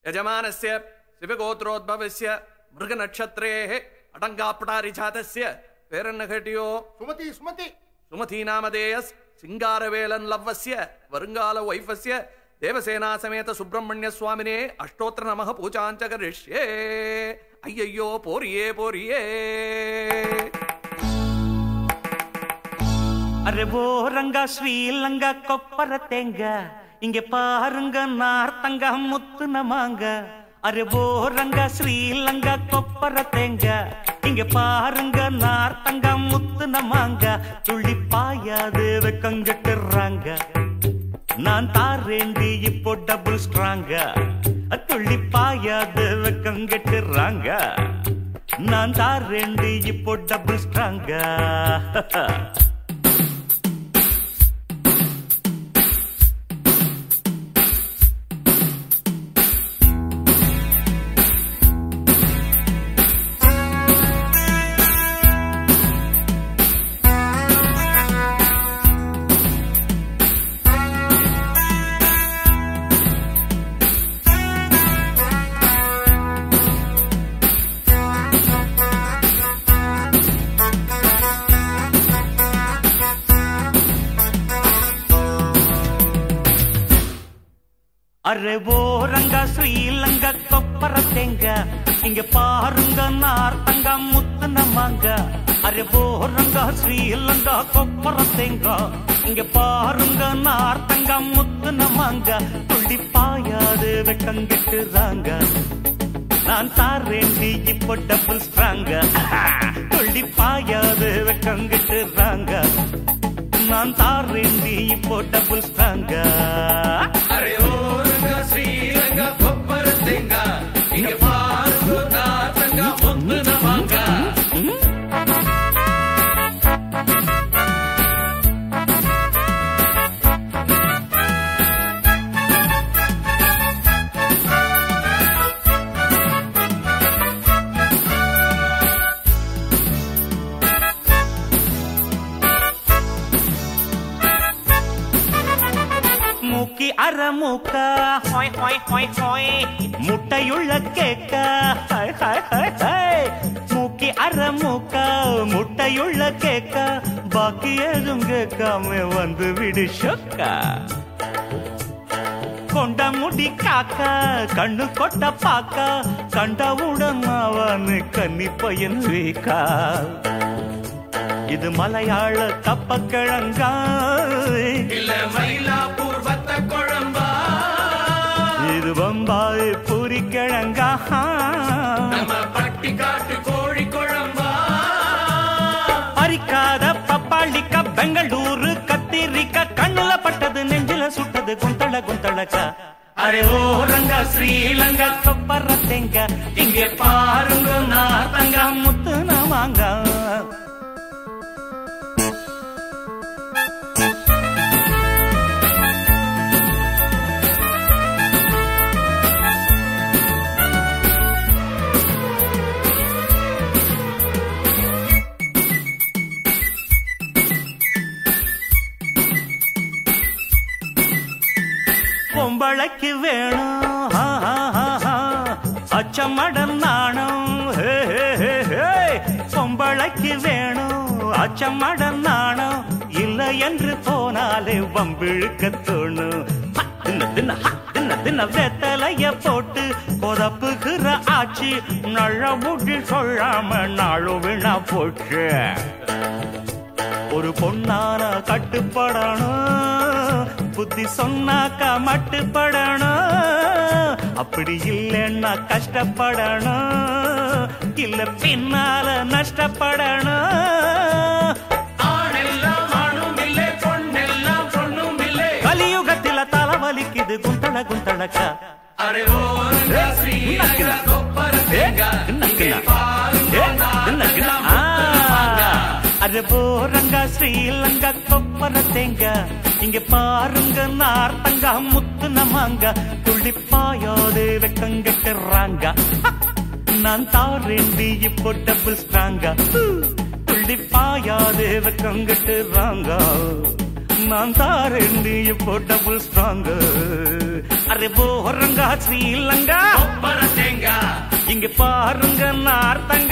यजमानस्य शिवगोत्रोद्भवस्य मृगनक्षत्रेः अटङ्गापटारिजातस्य पेरन्नघटियो சுமதி சுமதி सुमतीनामधेयस् सिङ्गारवेलन् लव्वस्य வருங்கால வைஃபस्य தேவசேனா சமேத சுப்பிரமணிய சுவாமினே அஷ்டோத்திர நமக பூஜாஞ்ச கரிஷ்யே ஐயையோ போரியே போரியே அரே ஓ ரங்கா ஸ்ரீலங்கா கொப்பர தேங்க இங்க பாருங்க நார்த்தங்க முத்து நமாங்க அரே ஓ ரங்கா ஸ்ரீலங்கா கொப்பர தேங்க இங்க பாருங்க நார்த்தங்க முத்து நமாங்க துள்ளி பாயாது வெக்கங்கட்டுறாங்க நான் தாரேண்டி இப்போ டபுள் ஸ்ட்ராங்க துள்ளி பாயாது வெக்கங்கட்டுறாங்க நான் தாரேண்டி இப்போ டபுள் ஸ்ட்ராங்க அரே ஓ ரங்கா ஸ்ரீலங்கா கொப்பர தேங்க இங்க பாருங்க நார்த்தங்க முத்து நமாங்க அரே ஓ ரங்கா ஸ்ரீலங்கா கொப்பர தேங்க இங்க பாருங்க நார்த்தங்க முத்து நமாங்க துள்ளி பாயாது வெக்கங்கிட்டுறாங்க நான் தாரேண்டி இப்போ டபுள் ஸ்ட்ராங்க துள்ளி பாயாது வெக்கங்கிட்டுறாங்க நான் தாரேண்டி இப்போ டபுள் ஸ்ட்ராங்க அரே ஓரங்க ஸ்ரீலங்க கொப்பரத்தெங்க இங்க பாருங்க நாத்தங்க முத்து நமாங்க மூக்கி அற மூக்க ஹாய் ஹாய் ஹாய் ஹாய் முட்டையுள்ள கேக்க ஹாய் ஹாய் ஹாய் ஹாய் மூக்கி அற மூக்க முட்டையுள்ள கேக்க பாக்கி எதுவும் கேட்காம வந்து விடு சொக்கா கொண்ட முடி காக்க கண்ணு கொட்ட பாக்க கண்டவுடன் அவனு கன்னி பையன் வீக்கா இது மலையாள கப்பக்கிழங்கா இல்ல மயிலாப்பூர் வத்த குழம்பா இது பம்பாய் பூரி கிழங்கா நம்ம பட்டி காட்டு கோழி குழம்பா பறிக்காத பப்பாளிக்கா பெங்களூரு கத்திரிக்கா கண்ணுல பட்டது நெஞ்சில சுட்டது குந்தள குந்தளக்கா அரே ஓ ரங்கா ஸ்ரீலங்கா கொப்பர தேங்க இங்கே பாருங்க நாத்தங்க முத்து நவாங்க பொம்பளைக்கு வேணும் ஆ, ஆ, ஆ, ஆ. அச்சமடன் நாணம் ஹே, ஹே, ஹே, ஹே. பொம்பளைக்கு வேணும் அச்சமடன் நாணம் இல்லை என்று போனாலே வம்பிழுக்க தோணும் ஹ, தின்ன, தின்ன, ஹ, தின்ன, தின்ன வெத்தலைய போட்டு கொதப்புகிற ஆச்சு நல்ல முடி சொல்லாம நாளும் வீணா போச்சு ஒரு பொண்ணான கட்டுப்படணும் புத்தி சொன்னாக்கா மட்டுப்படணும் அப்படி இல்லைன்னா கஷ்டப்படணும் இல்ல பின்னால நஷ்டப்படணும் ஆணெல்லாம் ஆணும் இல்லை பொண்ணெல்லாம் பொண்ணும் இல்லை கலியுகத்தில தலைவலிக்குது குந்தள குந்தளக்கா அரே ஓரங்க ஸ்ரீலங்க கொப்பரத்தெங்க இங்க பாருங்க நாத்தங்க முத்து நமாங்க அரே போரங்க ஸ்ரீலங்கா கொப்பர தேங்க இங்க பாருங்க நார்த்தங்க முத்து நமாங்க துள்ளிப்பாயோது வெக்கங்கட்டுறாங்க நான் தாரேண்டி இப்போ டபுள் ஸ்ட்ராங்க துள்ளிப்பாயாது வெக்கங்கட்டுறாங்க நான் தாரேண்டி இப்போ டபுள் ஸ்ட்ராங்க அரே போறங்க ஸ்ரீலங்கா கொப்பர தேங்காய் இங்க பாருங்க நார்த்தங்க